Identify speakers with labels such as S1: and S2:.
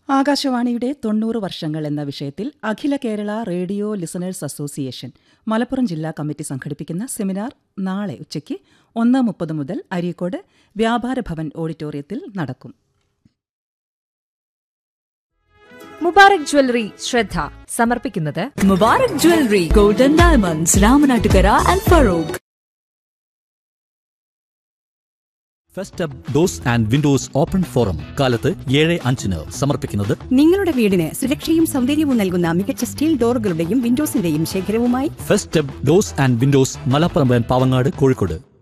S1: ആകാശവാണിയുടെ തൊണ്ണൂറ് വർഷങ്ങൾ എന്ന വിഷയത്തിൽ Akhila Kerala radio listeners association Malappuram ജില്ലാ കമ്മിറ്റി സംഘടിപ്പിക്കുന്ന സെമിനാർ നാളെ ഉച്ചയ്ക്ക് ഒന്ന് മുപ്പത് മുതൽ അരീക്കോട് വ്യാപാര ഭവൻ ഓഡിറ്റോറിയത്തിൽ നടക്കും
S2: മുബാറക് ജ്വല്ലറി ശ്രദ്ധ സമർപ്പിക്കുന്നത്
S3: Mubarak Jewelry, Golden Diamonds, Ramanattukara and Farouk.
S4: Fest up doors and windows open forum കാലത്ത് ഏഴ് അഞ്ചിന് സമർപ്പിക്കുന്നത്
S5: നിങ്ങളുടെ വീടിന് സുരക്ഷയും സൗന്ദര്യവും നൽകുന്ന മികച്ച സ്റ്റീൽ ഡോറുകളുടെയും വിൻഡോസിന്റെയും ശേഖരവുമായി
S4: fest up doors and windows Malappuram Pavangad Kozhikode